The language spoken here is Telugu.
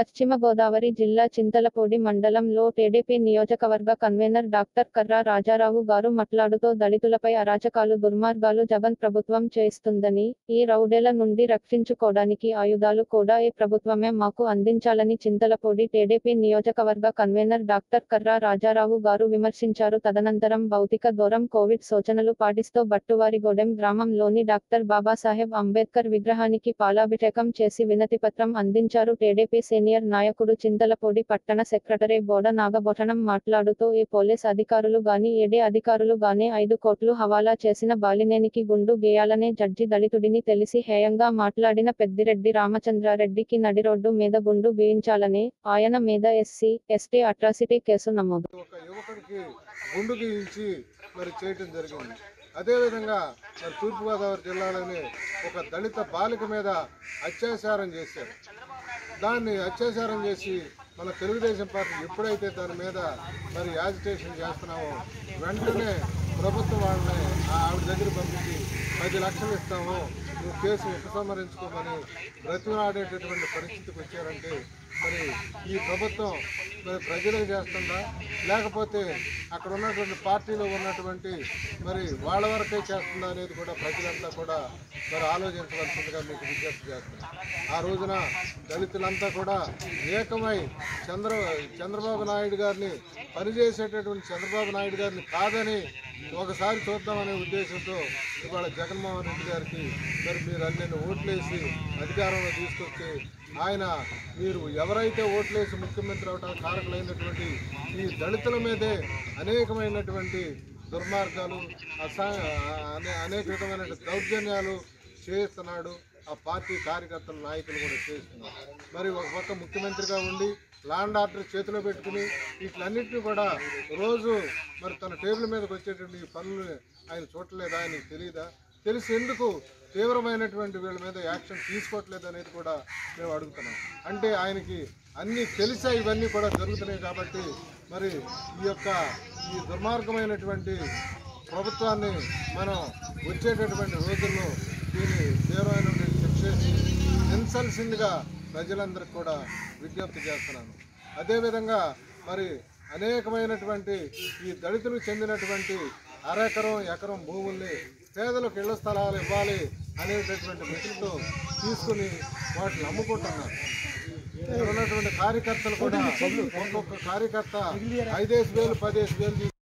పశ్చిమ గోదావరి జిల్లా చింతలపూడి మండలంలో టీడీపీ నియోజకవర్గ కన్వీనర్ డాక్టర్ కర్రా రాజారావు గారు మాట్లాడుతూ దళితులపై అరాచకాలు దుర్మార్గాలు జగన్ ప్రభుత్వం చేస్తుందని ఈ రౌడేల నుండి రక్షించుకోవడానికి ఆయుధాలు కూడా ఏ ప్రభుత్వమే మాకు అందించాలని చింతలపూడి టీడీపీ నియోజకవర్గ కన్వీనర్ డాక్టర్ కర్రా రాజారావు గారు విమర్శించారు తదనంతరం భౌతిక దూరం కోవిడ్ సూచనలు పాటిస్తూ బట్టువారిగూడెం గ్రామంలోని డాక్టర్ బాబాసాహెబ్ అంబేద్కర్ విగ్రహానికి పాలాభిషేకం చేసి వినతిపత్రం అందించారు టీడీపీ సీనియర్ నాయకుడు చింతలపూడి పట్టణ సెక్రటరీ బోడ నాగభూషణం మాట్లాడుతూ ఈ పోలీస్ అధికారులు గాని ఏడీ అధికారులు గాని ఐదు కోట్లు హవాలా చేసిన బాలినేనికి గుండు గేయాలనే జడ్జి దళితుడిని తెలిసి హేయంగా మాట్లాడిన పెద్దిరెడ్డి రామచంద్రారెడ్డికి నడి రోడ్డు మీద గుండు గీయించాలని ఆయన మీద ఎస్సీ ఎస్టీ అట్రాసిటీ కేసు నమోదు ఒక యువకుడికి గుండు గీయించి మరి చేయటం జరిగింది అదేవిధంగా మరి తూర్పుగోదావరి జిల్లాలోని ఒక దళిత బాలిక మీద అత్యాచారం చేశారు దాన్ని అత్యాచారం చేసి మన తెలుగుదేశం పార్టీ ఎప్పుడైతే దాని మీద మరి యాజిటేషన్ చేస్తున్నామో వెంటనే ప్రభుత్వం వాళ్ళని ఆ ఆవిడ దగ్గర పంపించి పది లక్షలు ఇస్తాము నువ్వు కేసు ఉపసంహరించుకోమని బ్రతిమలాడేటటువంటి పరిస్థితికి వచ్చారంటే మరి ఈ ప్రభుత్వం మరి ప్రజలకు చేస్తుందా లేకపోతే అక్కడ ఉన్నటువంటి పార్టీలో ఉన్నటువంటి మరి వాళ్ళ వరకే చేస్తుందా అనేది కూడా ప్రజలంతా కూడా మరి ఆలోచించవలసిందిగా మీకు విజ్ఞప్తి చేస్తున్నాను ఆ రోజున దళితులంతా కూడా ఏకమై చంద్ర చంద్రబాబు నాయుడు గారిని పనిచేసేటటువంటి చంద్రబాబు నాయుడు గారిని కాదని ఒకసారి చూద్దామనే ఉద్దేశంతో ఇవాళ జగన్మోహన్ రెడ్డి గారికి మరి మీరు అన్ని ఓట్లేసి అధికారంలో తీసుకొచ్చి ఆయన మీరు ఎవరైతే ఓట్లేసి ముఖ్యమంత్రి అవడానికి కారకులైనటువంటి ఈ దళితుల మీదే అనేకమైనటువంటి దుర్మార్గాలు అసా అనే అనేక విధమైన దౌర్జన్యాలు చేస్తున్నాడు ఆ పార్టీ కార్యకర్తల నాయకులు కూడా చేస్తున్నారు మరి ఒక పక్క ముఖ్యమంత్రిగా ఉండి ల్యాండ్ ఆర్డర్ చేతిలో పెట్టుకుని వీటిలన్నింటినీ కూడా రోజు మరి తన టేబుల్ మీదకి వచ్చేటువంటి ఈ పనులు ఆయన చూడలేదా ఆయనకు తెలియదా తెలిసి ఎందుకు తీవ్రమైనటువంటి వీళ్ళ మీద యాక్షన్ తీసుకోవట్లేదు అనేది కూడా మేము అడుగుతున్నాం అంటే ఆయనకి అన్నీ తెలిసే ఇవన్నీ కూడా జరుగుతున్నాయి కాబట్టి మరి ఈ యొక్క ఈ దుర్మార్గమైనటువంటి ప్రభుత్వాన్ని మనం వచ్చేటటువంటి రోజుల్లో దీన్ని తీవ్రమైనటువంటి శిక్ష హింసల్సిందిగా ప్రజలందరికీ కూడా విజ్ఞప్తి చేస్తున్నాను అదేవిధంగా మరి అనేకమైనటువంటి ఈ దళితులకు చెందినటువంటి అరెకరం ఎకరం భూముల్ని పేదలకు ఇళ్ల స్థలాలు ఇవ్వాలి అనేటటువంటి మిషన్తో తీసుకుని వాటిని అమ్ముకుంటున్నారు ఇక్కడ ఉన్నటువంటి కార్యకర్తలు కూడా ఒక్కొక్క కార్యకర్త ఐదేసి వేలు పదేసి వేలు